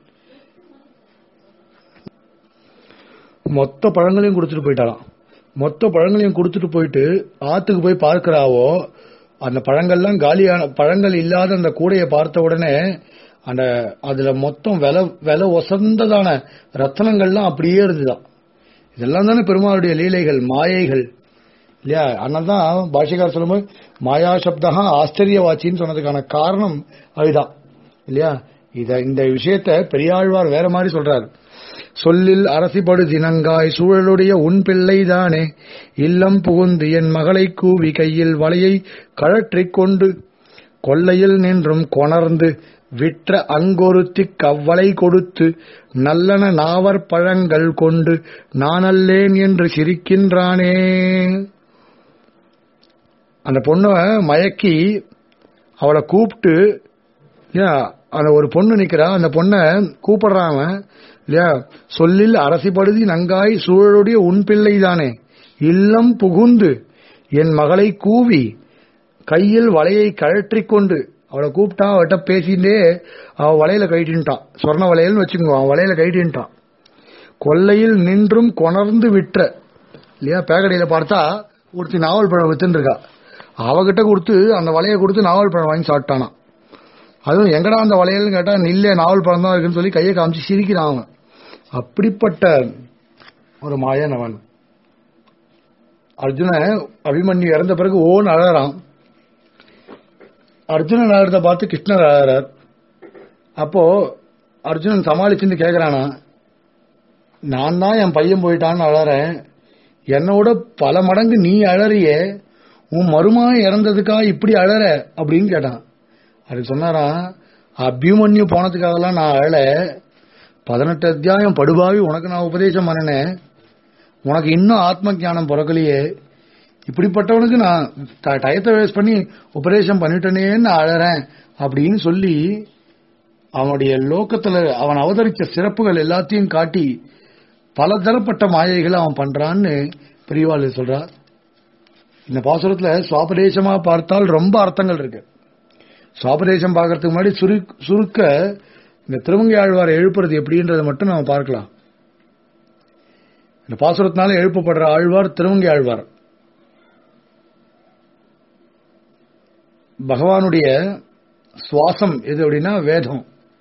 Speaker 1: மொத்த பழங்களையும் கொடுத்துட்டு போயிட்டாலாம் மொத்த பழங்களையும் கொடுத்துட்டு போயிட்டு ஆத்துக்கு போய் பார்க்கிறாவோ அந்த பழங்கள்லாம் காலியான பழங்கள் இல்லாத அந்த கூடையை பார்த்த உடனே அந்த அதுல மொத்தம் விலை விலை ஒசந்ததான ரத்தனங்கள்லாம் அப்படியே இருந்துதான் இதெல்லாம் தானே பெருமாளுடைய லீலைகள் மாயைகள் இல்லையா அதனால தான் பாஷிகார் சொல்லும்போது மாயா சப்தா ஆச்சரியவாச்சின்னு சொன்னதுக்கான காரணம் அதுதான் இல்லையா இத இந்த விஷயத்த பெரியாழ்வார் வேற மாதிரி சொல்றாரு சொல்லில் அரசிபடு தினங்காய் சூழலுடைய உன் பிள்ளைதானே இல்லம் புகுந்து என் மகளை கூவி கையில் வலையை கழற்றிக் கொண்டு கொல்லையில் நின்றும் கொணர்ந்து விற்ற அங்கொருத்தி கவ்வளை கொடுத்து நல்லன நாவர் பழங்கள் கொண்டு நானல்லேன் என்று சிரிக்கின்றானே அந்த பொண்ண மயக்கி அவளை கூப்பிட்டு இல்லையா அந்த ஒரு பொண்ணு நிக்கிறா அந்த பொண்ணை கூப்பிடுறான் அவன் இல்லையா சொல்லில் அரசிப்படுதி நங்காய் சூழலுடைய உன் பிள்ளைதானே இல்லம் புகுந்து என் மகளை கூவி கையில் வலையை கழற்றிக் கொண்டு அவளை கூப்பிட்டா அவட்ட பேசிட்டே அவ வலையில கழட்டின்ட்டான் சொர்ண வலையல்னு வச்சுக்கோ அவன் வலையில கழட்டின்ட்டான் கொல்லையில் நின்றும் கொணர்ந்து விற்ற இல்லையா பேக்கடையில பார்த்தா ஒருத்தி நாவல் பழம் வித்துன்னு இருக்கா அவகிட்ட கொடுத்து அந்த வலையை கொடுத்து நாவல் பழம் வாங்கி சாப்பிட்டானா அதுவும் எங்கடா அந்த வளையல்னு கேட்டா நில்ல நாவல் பழம் தான் இருக்குன்னு சொல்லி கையை காமிச்சு சிரிக்கிறான் அவன் அப்படிப்பட்ட ஒரு மாயன் அவன் அர்ஜுன அபிமன்யு இறந்த பிறகு ஓன் அழறான் அர்ஜுனன் அழறத பார்த்து கிருஷ்ணர் அழறார் அப்போ அர்ஜுனன் சமாளிச்சுன்னு கேக்குறானா நான் தான் என் பையன் போயிட்டான்னு அழறேன் என்னோட பல மடங்கு நீ அழறியே உன் மருமா இறந்ததுக்கா இப்படி அழற அப்படின்னு கேட்டான் அதுக்கு சொன்னாராம் அபிமன்யு போனதுக்காகலாம் நான் அழல பதினெட்டு அத்தியாயம் படுபாவி உனக்கு நான் உபதேசம் பண்ணினேன் உனக்கு இன்னும் ஆத்ம ஞானம் பிறக்கலையே இப்படிப்பட்டவனுக்கு நான் ட- டயத்தை வேஸ்ட் பண்ணி உபதேசம் பண்ணிட்டேனேன்னு நான் அழறேன் அப்படின்னு சொல்லி அவனுடைய லோக்கத்துல அவன் அவதரிச்ச சிறப்புகள் எல்லாத்தையும் காட்டி பல தரப்பட்ட மாயைகளை அவன் பண்றான்னு பெரியவாள் சொல்றா இந்த பாசுரத்துல சுவாபதேசமா பார்த்தால் ரொம்ப அர்த்தங்கள் இருக்கு சுவாபதேசம் பார்க்கறதுக்கு முன்னாடி சுரு- சுருக்க இந்த திருமங்கை ஆழ்வாரை எழுப்புறது எப்படின்றத மட்டும் நம்ம பார்க்கலாம் இந்த பாசுரத்தினால எழுப்பப்படுற ஆழ்வார் திருமங்கை ஆழ்வார் பகவானுடைய சுவாசம் எது அப்படின்னா வேதம்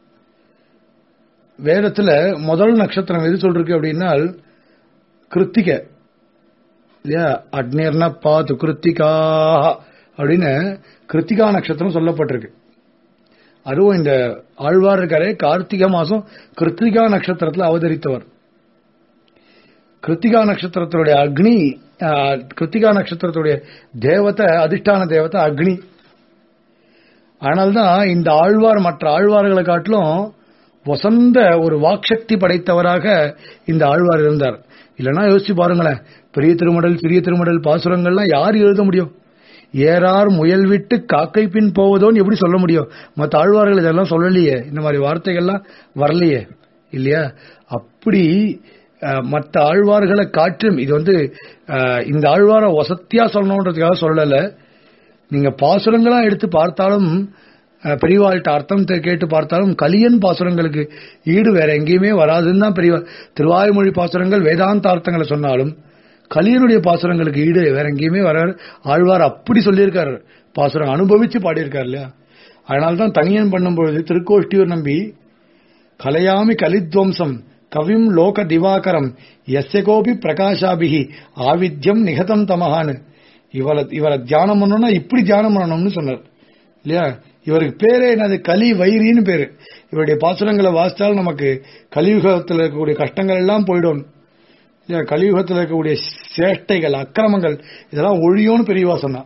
Speaker 1: வேதத்துல முதல் நட்சத்திரம் எது சொல்றீங்க அப்படின்னா கிருத்திகை இல்லையா அக்னிர்ன பாத்து கிருத்திகா அப்படின்னு கிருத்திகா நட்சத்திரம் சொல்லப்பட்டிருக்கு அதுவும் இந்த ஆழ்வார் இருக்காரே கார்த்திகை மாசம் கிருத்திகா நட்சத்திரத்துல அவதரித்தவர் கிருத்திகா நட்சத்திரத்தினுடைய அக்னி ஆஹ், கிருத்திகா நட்சத்திரத்துடைய தேவதை அதிஷ்டான தேவதை அக்னி அதனால்தான் இந்த ஆழ்வார் மற்ற ஆழ்வார்களை காட்டிலும் வசந்த ஒரு வாக்சக்தி படைத்தவராக இந்த ஆழ்வார் இருந்தார் இல்லைன்னா யோசிச்சு பாருங்களேன் பெரிய திருமடல் சிறிய திருமடல் பாசுரங்கள்லாம் யார் எழுத முடியும் ஏறார் முயல் விட்டு காக்கை பின் போவதோன்னு எப்படி சொல்ல முடியும் மற்ற ஆழ்வார்கள் இதெல்லாம் சொல்லலையே இந்த மாதிரி வார்த்தைகள்லாம் வரலையே இல்லையா அப்படி அஹ், மற்ற ஆழ்வார்களை காற்றும் இது வந்து அஹ், இந்த ஆழ்வாரை வசத்தியா சொல்லணுன்றதுக்காக சொல்லல நீங்க பாசுரங்களா எடுத்து பார்த்தாலும் அஹ், பெரியவாள்கிட்ட அர்த்தம் தெ- கேட்டு பார்த்தாலும் கலியன் பாசுரங்களுக்கு ஈடு வேற எங்கேயுமே வராதுன்னு தான் பெரியவா திருவாய்மொழி பாசுரங்கள் வேதாந்த அர்த்தங்களை சொன்னாலும் கலியனுடைய பாசுரங்களுக்கு ஈடு வேற எங்கேயுமே வர ஆழ்வார் அப்படி சொல்லியிருக்காரு பாசுரம் அனுபவிச்சு பாடியிருக்காரு இல்லையா அதனால தான் தனியன் பண்ணும்பொழுது திருக்கோஷ்டியூர் நம்பி கலையாமி கலித்வம்சம் கவிம் லோக திவாகரம் எஸ்ய கோபி பிரகாஷாபிகி ஆவித்யம் நிகதம் தமகான்னு இவரை இவரை தியானம் பண்ணணும்னா இப்படி தியானம் பண்ணணும்னு சொன்னார் இல்லையா இவருக்கு பேரே என்னது கலி வைரின்னு பேரு இவருடைய பாசுரங்களை வாசித்தால் நமக்கு கலியுகத்தில் இருக்கக்கூடிய கஷ்டங்கள் எல்லாம் போயிடும் இல்லையா கலியுகத்தில் இருக்கக்கூடிய சேஷ்டைகள் அக்கிரமங்கள் இதெல்லாம் ஒழியோன்னு பெரியவா சொன்னான்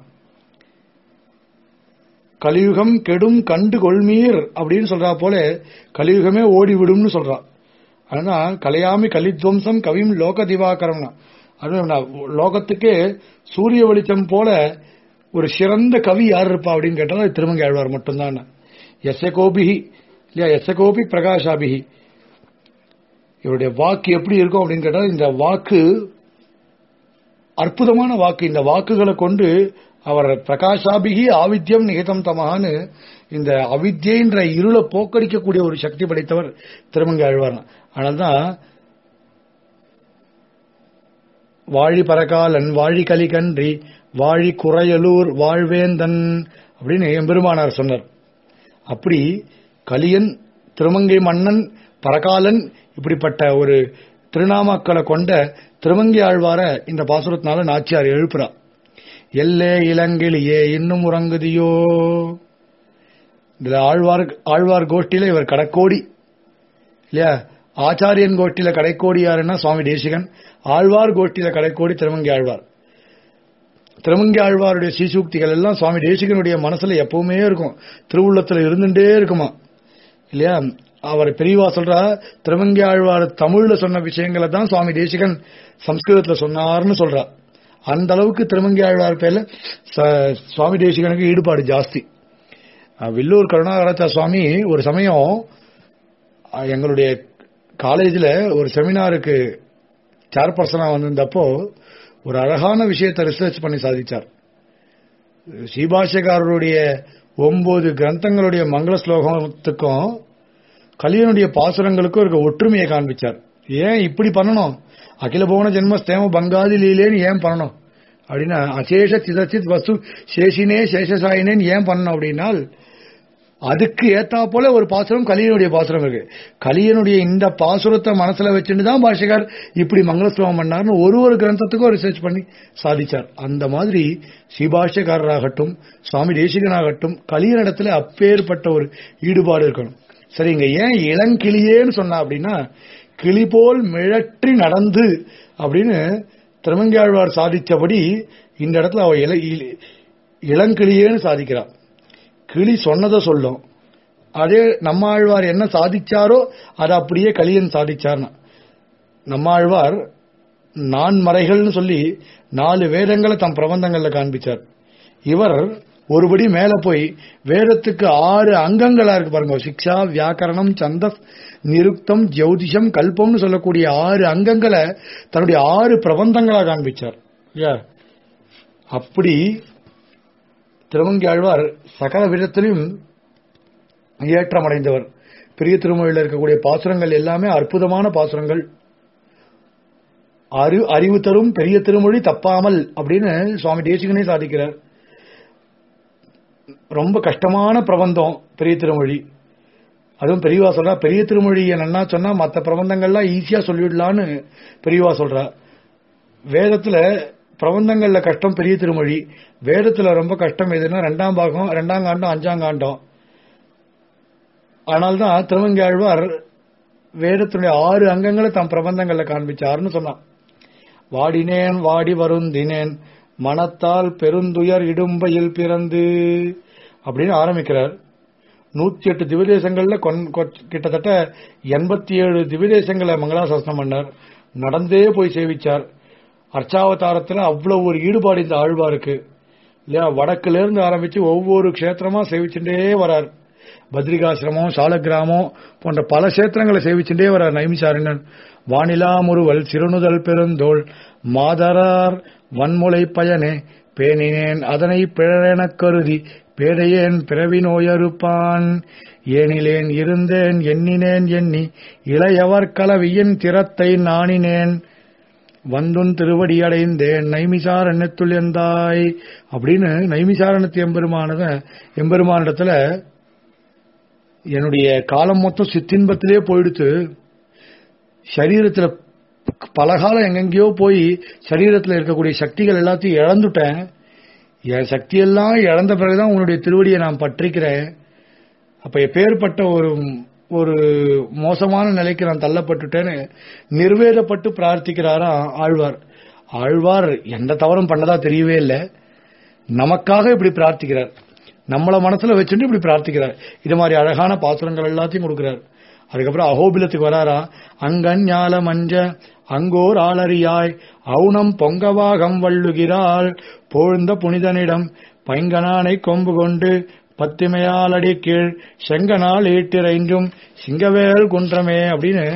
Speaker 1: கலியுகம் கெடும் கண்டு கொள்மீர் அப்படின்னு சொல்றா போல கலியுகமே ஓடிவிடும்னு சொல்றா ஆனா கலையாமி கலித்வம்சம் கவிம் லோக திவாகரம்னா அது நான் லோகத்துக்கு சூரிய வெளிச்சம் போல ஒரு சிறந்த கவி யார் இருப்பா அப்படின்னு கேட்டால் அது திருமங்கை ஆழ்வார் மட்டும்தான் எஸ்ய கோபிஹி இல்லையா எஸ்ய கோபி பிரகாஷாபிஹி இவருடைய வாக்கு எப்படி இருக்கும் அப்படின்னு கேட்டா இந்த வாக்கு அற்புதமான வாக்கு இந்த வாக்குகளை கொண்டு அவர் பிரகாஷாபிகி ஆவித்யம் நிகதம் தமகான்னு இந்த அவித்யன்ற இருளை போக்கடிக்கக்கூடிய ஒரு சக்தி படைத்தவர் திருமங்கை ஆழ்வார் அதனால்தான் வாழி பரகாலன் வாழி கலிகன்றி வாழி குறையலூர் வாழ்வேந்தன் அப்படின்னு எம்பெருமானார் சொன்னார் அப்படி கலியன் திருமங்கை மன்னன் பரகாலன் இப்படிப்பட்ட ஒரு திருநாமக்களை கொண்ட திருமங்கை ஆழ்வார இந்த பாசுரத்தினால நாச்சியார் எழுப்புறா எல்லே இளங்கிளியே இன்னும் உறங்குதியோ இதுல ஆழ்வார் ஆழ்வார் கோஷ்டியில இவர் கடக்கோடி இல்லையா ஆச்சாரியன் கோஷ்டியில கடைக்கோடி யாருன்னா சுவாமி தேசிகன் ஆழ்வார் கோஷ்டியில கடைக்கோடி திருமங்கை ஆழ்வார் திருமங்கை ஆழ்வாருடைய சீசூக்திகள் எல்லாம் சுவாமி தேசிகனுடைய மனசுல எப்பவுமே இருக்கும் திருவுள்ளத்துல இருந்துட்டே இருக்குமா இல்லையா அவர் பெரியவா சொல்றா திருமங்கை ஆழ்வார் தமிழ்ல சொன்ன விஷயங்களை தான் சுவாமி தேசிகன் சம்ஸ்கிருதத்துல சொன்னார்னு சொல்றா அந்த அளவுக்கு திருமங்கை ஆழ்வார் பேர்ல ச- சுவாமி தேசிகனுக்கு ஈடுபாடு ஜாஸ்தி அஹ் வில்லூர் கருணாகராச்சா சுவாமி ஒரு சமயம் அஹ் எங்களுடைய காலேஜில் ஒரு செமினாருக்கு சேர்பர்சனா வந்திருந்தப்போ ஒரு அழகான விஷயத்தை ரிசர்ச் பண்ணி சாதிச்சார் ஸ்ரீபாஷகாரருடைய ஒன்பது கிரந்தங்களுடைய மங்கள ஸ்லோகத்துக்கும் கலியனுடைய பாசுரங்களுக்கும் இருக்க ஒற்றுமையை காண்பிச்சார் ஏன் இப்படி பண்ணணும் அகில புவன ஜென்ம ஸ்தேம பங்காதி லீலேன்னு ஏன் பண்ணணும் அப்படின்னா அசேஷ சிதச்சித் வசு சேஷினே சேஷசாயினேன்னு ஏன் பண்ணணும் அப்படின்னால் அதுக்கு ஏத்தா போல ஒரு பாசுரம் கலியனுடைய பாசுரம் இருக்கு கலியனுடைய இந்த பாசுரத்தை மனசுல வச்சுட்டு தான் பாஷகர் இப்படி மங்களஸ்லோகம் பண்ணார்னு ஒரு ஒரு கிரந்தத்துக்கும் ரிசர்ச் பண்ணி சாதிச்சார் அந்த மாதிரி ஸ்ரீபாஷ்யக்காரராகட்டும் சுவாமி தேசிகனாகட்டும் கலியனிடத்துல அப்பேற்பட்ட ஒரு ஈடுபாடு இருக்கணும் சரி இங்க ஏன் இளங்கிளியேன்னு சொன்னா அப்படின்னா கிளி போல் மிழற்றி நடந்து அப்படின்னு திருமங்கையாழ்வார் சாதிச்சபடி இந்த இடத்துல அவ இள இ- இளங்கிளியேன்னு சாதிக்கிறார் கிளி சொன்னதை சொல்லும் அதே நம்மாழ்வார் என்ன சாதிச்சாரோ அதை அப்படியே கலியன் சாதிச்சார்னா நம்மாழ்வார் நான்மறைகள்னு சொல்லி நாலு வேதங்களை தம் பிரபந்தங்கள்ல காண்பிச்சார் இவர் ஒருபடி மேல போய் வேதத்துக்கு ஆறு அங்கங்களா இருக்கு பாருங்க சிக்ஷா வியாக்கரணம் சந்தஸ் நிருக்தம் ஜோதிஷம் கல்பம்னு சொல்லக்கூடிய ஆறு அங்கங்களை தன்னுடைய ஆறு பிரபந்தங்களா காண்பிச்சார் இல்லையா அப்படி திருமங்கி ஆழ்வார் சகல விதத்திலும் ஏற்றமடைந்தவர் பெரிய திருமொழியில் இருக்கக்கூடிய பாசுரங்கள் எல்லாமே அற்புதமான பாசுரங்கள் அறி அறிவு தரும் பெரிய திருமொழி தப்பாமல் அப்படின்னு சுவாமி தேசிகனே சாதிக்கிறார் ரொம்ப கஷ்டமான பிரபந்தம் பெரிய திருமொழி அதுவும் பெரியவா சொல்றா பெரிய திருமொழி என்னன்னா சொன்னா மற்ற பிரபந்தங்கள்லாம் ஈஸியா சொல்லிடலான்னு பெரியவா சொல்றா வேதத்துல பிரபந்தங்கள்ல கஷ்டம் பெரிய திருமொழி வேதத்துல ரொம்ப கஷ்டம் எதுன்னா ரெண்டாம் பாகம் ரெண்டாம் காண்டம் அஞ்சாம் காண்டம் ஆனால்தான் திருமங்கை ஆழ்வார் வேதத்தினுடைய ஆறு அங்கங்களை தம் பிரபந்தங்கள்ல காண்பிச்சார்னு சொன்னான் வாடினேன் வாடி வருந்தினேன் மனத்தால் பெருந்துயர் இடும்பையில் பிறந்து அப்படின்னு ஆரம்பிக்கிறார் நூத்தி எட்டு திவிதேசங்கள்ல கொன்- கொ- கிட்டத்தட்ட எண்பத்தி ஏழு திவிதேசங்களை மங்களாசாசனம் பண்ணார் நடந்தே போய் சேவிச்சார் அர்ச்சாவதாரத்துல அவ்வளவு ஒரு ஈடுபாடு இந்த ஆழ்வாருக்கு இல்லையா வடக்குல இருந்து ஆரம்பிச்சு ஒவ்வொரு க்ஷேத்திரமா சேவிச்சுட்டே வரார் பத்ரிகாசிரமம் சாலக்கிராமம் போன்ற பல கஷேத்திரங்களை சேவிச்சுட்டே வரார் நைமிசாரண்யன் வானிலா முறுவல் சிறுநுதல் பெருந்தோள் மாதரார் வன்முலை பயனே பேணினேன் அதனை பிழறெனக் கருதி பேதையேன் பிறவி நோயறுப்பான் ஏனிலேன் இருந்தேன் எண்ணினேன் எண்ணி இளையவர் கலவியின் திறத்தை நாணினேன் வந்துன் திருவடி அடைந்தேன் நைமிசாரண்யத்துள் எந்தாய் அப்படின்னு நைமிசாரணத்து எம்பெருமானத எம்பெருமானிடத்துல என்னுடைய காலம் மொத்தம் சித்தின்பத்திலே போயிடுத்து சரீரத்துல பல காலம் எங்கெங்கேயோ போய் சரீரத்துல இருக்கக்கூடிய சக்திகள் எல்லாத்தையும் இழந்துட்டேன் என் சக்தியெல்லாம் இழந்த பிறகுதான் உன்னுடைய திருவடியை நான் பற்றிக்கிறேன் அப்ப எப்பேற்பட்ட ஒரு ஒரு மோசமான நிலைக்கு நான் தள்ளப்பட்டுட்டேன்னு நிர்வேதப்பட்டு பிரார்த்திக்கிறாராம் ஆழ்வார் ஆழ்வார் எந்த தவறும் பண்ணதா தெரியவே இல்லை நமக்காக இப்படி பிரார்த்திக்கிறார் நம்மள மனசுல வச்சுட்டு இப்படி பிரார்த்திக்கிறார் இது மாதிரி அழகான பாசுரங்கள் எல்லாத்தையும் கொடுக்கிறார் அதுக்கப்புறம் அகோபிலத்துக்கு வராரா அங்கன் ஞால மஞ்ச அங்கோர் ஆளறியாய் அவுணம் பொங்கவாகம் வள்ளுகிறாள் போழ்ந்த புனிதனிடம் பைங்கனானை கொம்பு கொண்டு பத்திமையால் அடி கீழ் செங்கனால் ஈட்டிரைஞ்சும் சிங்கவேல் குன்றமே அப்படின்னு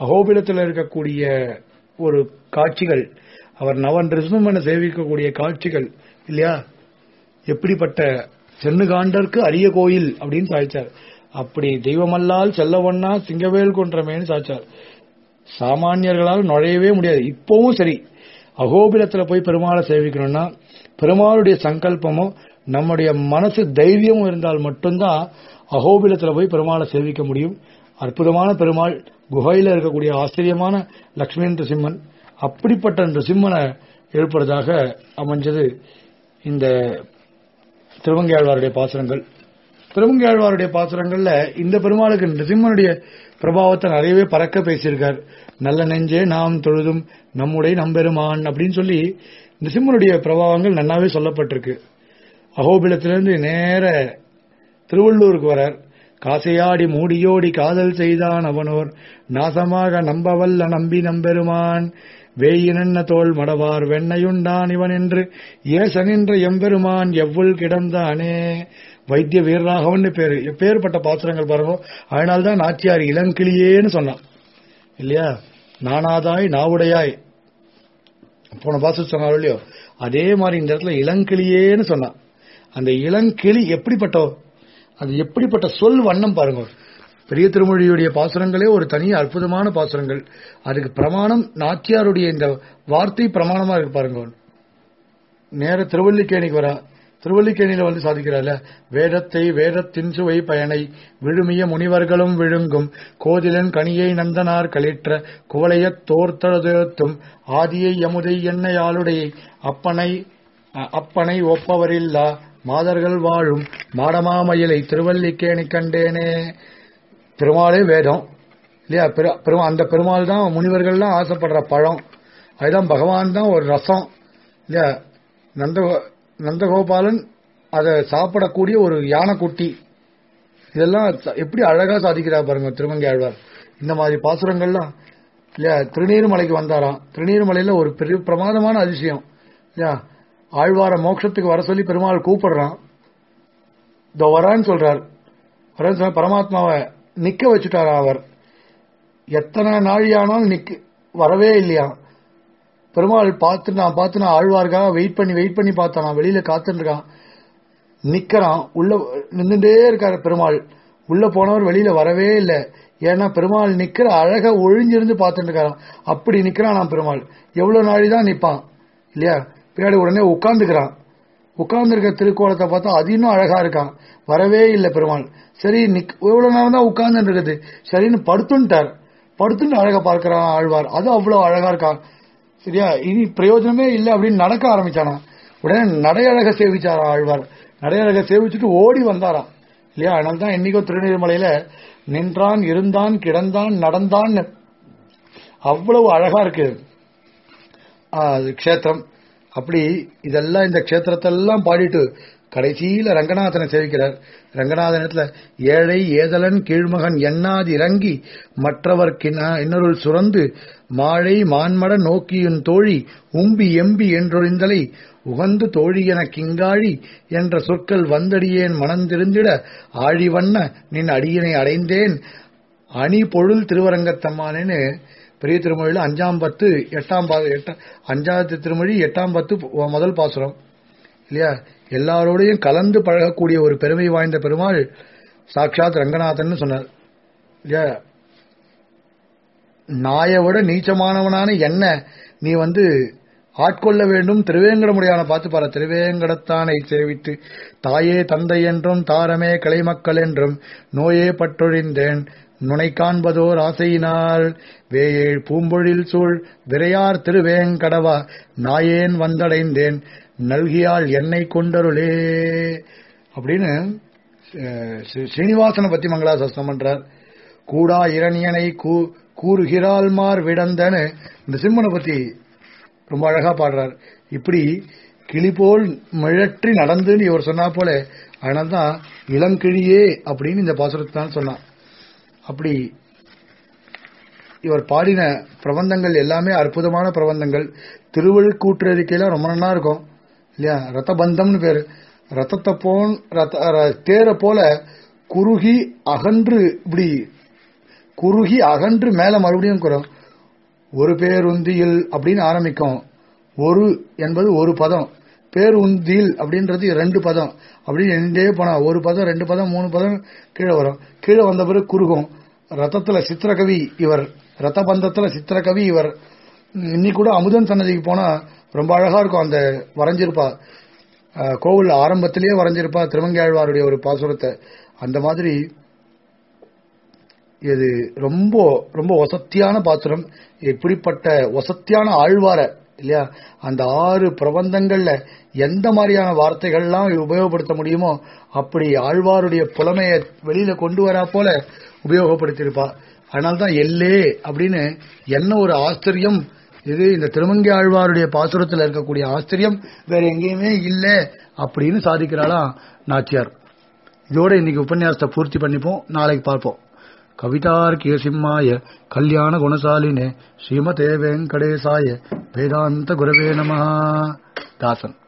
Speaker 1: அகோபிலத்தில் இருக்கக்கூடிய ஒரு காட்சிகள் அவர் நவன் ரிசுமனை சேவிக்கக்கூடிய காட்சிகள் இல்லையா எப்படிப்பட்ட சென்னுகாண்டற்கு அரிய கோயில் அப்படின்னு சாய்ச்சார் அப்படி தெய்வமல்லால் செல்லவண்ணா சிங்கவேல் கொன்றமேன்னு சாய்ச்சார் சாமானியர்களால் நுழையவே முடியாது இப்பவும் சரி அகோபிலத்துல போய் பெருமாளை சேவிக்கணும்னா பெருமாளுடைய சங்கல்பமும் நம்முடைய மனசு தைரியமும் இருந்தால் மட்டும்தான் அகோபிலத்துல போய் பெருமாளை சேவிக்க முடியும் அற்புதமான பெருமாள் குகையில இருக்கக்கூடிய ஆச்சரியமான லக்ஷ்மி நரசிம்மன் அப்படிப்பட்ட நரசிம்மனை எழுப்புறதாக அமைஞ்சது இந்த திருவங்கையாழ்வாருடைய பாசுரங்கள் திருவங்கையாழ்வாருடைய பாசுரங்கள்ல இந்த பெருமாளுக்கு நரசிம்மனுடைய பிரபாவத்தை நிறையவே பறக்க பேசியிருக்கார் நல்ல நெஞ்சே நாம் தொழுதும் நம்முடைய நம்பெருமான் அப்படின்னு சொல்லி நரசிம்மனுடைய பிரபாவங்கள் நன்னாவே சொல்லப்பட்டிருக்கு அகோபிலத்திலிருந்து நேர திருவள்ளூருக்கு வரார் காசையாடி மூடியோடி காதல் செய்தான் அவனோர் நாசமாக நம்பவல்ல நம்பி நம்பெருமான் வேயினன்ன தோல் மடவார் வெண்ணையுண்டான் இவன் என்று ஏசனின்ற எம்பெருமான் எவ்வுள் கிடந்தானே வைத்திய வீரராகவன் பேரு எப்பேற்பட்ட பாத்திரங்கள் பாருங்க அதனால்தான் நாச்சியார் இளங்கிளியேன்னு சொன்னான் இல்லையா நானாதாய் நாவுடையாய் போன பாச சொன்னார் இல்லையோ அதே மாதிரி இந்த இடத்துல இளங்கிளியேன்னு சொன்னான் அந்த இளங்கிளி எப்படிப்பட்டோ அது எப்படிப்பட்ட சொல் வண்ணம் பாருங்க பெரிய திருமொழியுடைய பாசுரங்களே ஒரு தனி அற்புதமான பாசுரங்கள் அதுக்கு பிரமாணம் நாச்சியாருடைய இந்த வார்த்தை பிரமாணமா இருக்கு பாருங்க நேர திருவல்லிக்கேணிக்கு வரா திருவல்லிக்கேணியில வந்து சாதிக்கிறார்ல வேதத்தை வேதத்தின் சுவை பயனை விழுமிய முனிவர்களும் விழுங்கும் கோதிலன் கனியை நந்தனார் களிற்ற குவளையத் தோர்த்தழுத்தும் ஆதியை யமுதை எண்ணெயாளுடைய அப்பனை அப்பனை ஒப்பவரில்லா மாதர்கள் வாழும் மாடமாமயிலை திருவல்லிக்கேணி கண்டேனே பெருமாளே வேதம் இல்லையா பெரு- பெருமா அந்த பெருமாள் தான் முனிவர்கள்லாம் ஆசைப்படுற பழம் அதுதான் பகவான் தான் ஒரு ரசம் இல்லையா நந்த நந்தகோபாலன் அதை சாப்பிடக்கூடிய ஒரு யானைக்குட்டி இதெல்லாம் ச- எப்படி அழகா சாதிக்கிறார் பாருங்க திருமங்கை ஆழ்வார் இந்த மாதிரி பாசுரங்கள்லாம் இல்லையா திருநீர்மலைக்கு வந்தாராம் திருநீர்மலையில ஒரு பெரிய பிரமாதமான அதிசயம் இல்லையா ஆழ்வார மோட்சத்துக்கு வர சொல்லி பெருமாள் கூப்பிடுறான் இதோ வரான்னு சொல்றார் வரேன்னு சொன்ன பரமாத்மாவை நிக்க வச்சுட்டாரா அவர் எத்தனை நாழியானாலும் நிக்க வரவே இல்லையா பெருமாள் பார்த்து நான் பார்த்து நான் ஆழ்வாருக்காக வெயிட் பண்ணி வெயிட் பண்ணி பார்த்தேன் நான் வெளியில காத்துட்டு இருக்கான் நிக்கிறான் உள்ள நின்றுட்டே இருக்காரு பெருமாள் உள்ள போனவர் வெளியில வரவே இல்லை ஏன்னா பெருமாள் நிக்கிற அழக ஒழிஞ்சிருந்து பார்த்துட்டு இருக்காராம் அப்படி நிக்கிறான் நான் பெருமாள் எவ்வளவு நாழி தான் நிப்பான் இல்லையா பின்னாடி உடனே உட்கார்ந்துக்கிறான் உட்கார்ந்துருக்க திருக்கோலத்தை பார்த்தா அது இன்னும் அழகா இருக்கான் வரவே இல்லை பெருமாள் சரி நிக் எவ்வளவு நேரம் தான் உட்கார்ந்து இருக்குது சரின்னு படுத்துட்டார் படுத்துட்டு அழகா பார்க்கிறான் ஆழ்வார் அது அவ்வளவு அழகா இருக்கான் சரியா இனி பிரயோஜனமே இல்லை அப்படின்னு நடக்க ஆரம்பிச்சானா உடனே நடையழக சேவிச்சாராம் ஆழ்வார் நடையழக சேவிச்சுட்டு ஓடி வந்தாராம் இல்லையா அதனால தான் என்னைக்கோ திருநீர்மலையில நின்றான் இருந்தான் கிடந்தான் நடந்தான் அவ்வளவு அழகா இருக்கு ஆ, அது க்ஷேத்திரம் அப்படி இதெல்லாம் இந்த க்ஷேத்திரத்தெல்லாம் பாடிட்டு கடைசியில ரங்கநாதனை சேவிக்கிறார் ரங்கநாதனத்துல ஏழை ஏதலன் கீழ்மகன் எண்ணாது இறங்கி மற்றவர் இன்னொருள் சுரந்து மாழை மான்மட நோக்கியுன் தோழி உம்பி எம்பி என்றொழிந்தலை உகந்து தோழி என கிங்காழி என்ற சொற்கள் வந்தடியேன் மனந்திருந்திட ஆழி வண்ண நின் அடியினை அடைந்தேன் அணி பொருள் திருவரங்கத்தம்மானேன்னு பெரிய திருமொழியில அஞ்சாம் பத்து எட்டாம் பா எட்ட அஞ்சாவது திருமொழி எட்டாம் பத்து பு- முதல் பாசுரம் இல்லையா எல்லாரோடையும் கலந்து பழகக்கூடிய ஒரு பெருமை வாய்ந்த பெருமாள் சாட்சாத் ரங்கநாதன் சொன்னார் இல்லையா நாயை விட நீச்சமானவனான என்ன நீ வந்து ஆட்கொள்ள வேண்டும் திருவேங்கடமுடியான பார்த்து பாரு திருவேங்கடத்தானை சேவித்து தாயே தந்தை என்றும் தாரமே கிளைமக்கள் என்றும் நோயே பட்டொழிந்தேன் நுனை காண்பதோர் ஆசையினால் வேயேழ் பூம்பொழில் சூழ் விரையார் திருவேங்கடவா நாயேன் வந்தடைந்தேன் நல்கியால் என்னை கொண்டருளே அப்படின்னு அஹ், ஸ்ரீ- ஸ்ரீனிவாசனை பத்தி மங்களாசாசனம் பண்றார் கூடா இரணியனை கூ கூறுகிறாள் மார் விடந்தன்னு இந்த சிம்மனை பத்தி ரொம்ப அழகா பாடுறார் இப்படி கிளி போல் மிழற்றி நடந்துன்னு இவர் சொன்னா போல அதனால்தான் இளங்கிழியே அப்படின்னு இந்த பாசுரத்தான் சொன்னான் அப்படி இவர் பாடின பிரபந்தங்கள் எல்லாமே அற்புதமான பிரபந்தங்கள் திருவள்ளுக்கூற்றறிக்கையில ரொம்ப நல்லா இருக்கும் இல்லையா ரத்தபந்தம்னு பேரு ரத்தத்தை போன் ரத்த ர- தேரை போல குறுகி அகன்று இப்படி குறுகி அகன்று மேல மறுபடியும் குறம் ஒரு பேருந்தியில் அப்படின்னு ஆரம்பிக்கும் ஒரு என்பது ஒரு பதம் பேருந்தில் அப்படின்றது ரெண்டு பதம் அப்படின்னு ரெண்டே போனா ஒரு பதம் ரெண்டு பதம் மூணு பதம் கீழே வரும் கீழே வந்த பிறகு குறுகும் ரத்தத்துல சித்திரகவி இவர் ரத்த பந்தத்துல சித்திரகவி இவர் உம், இன்னைக்கு கூட அமுதன் சன்னதிக்கு போனா ரொம்ப அழகா இருக்கும் அந்த வரைஞ்சிருப்பா அஹ், கோவில் ஆரம்பத்திலேயே வரைஞ்சிருப்பா திருமங்கையாழ்வாருடைய ஒரு பாசுரத்தை அந்த மாதிரி இது ரொம்ப ரொம்ப வசத்தியான பாத்திரம் இப்படிப்பட்ட வசத்தியான ஆழ்வார இல்லையா அந்த ஆறு பிரபந்தங்கள்ல எந்த மாதிரியான வார்த்தைகள்லாம் உபயோகப்படுத்த முடியுமோ அப்படி ஆழ்வாருடைய புலமையை வெளியில கொண்டு வரா போல உபயோகப்படுத்தியிருப்பா அதனால்தான் எல்லே அப்படின்னு என்ன ஒரு ஆச்சரியம் இது இந்த திருமங்கை ஆழ்வாருடைய பாசுரத்தில் இருக்கக்கூடிய ஆச்சரியம் வேற எங்கேயுமே இல்லை அப்படின்னு சாதிக்கிறாளாம் நாச்சியார் இதோட இன்னைக்கு உபன்யாசத்தை பூர்த்தி பண்ணிப்போம் நாளைக்கு பார்ப்போம் கவிதார்க்கிய சிம்மாய கல்யாண குணசாலினே ஸ்ரீமதே வெங்கடேசாய வேதாந்த குரவே நமஹ தாசன்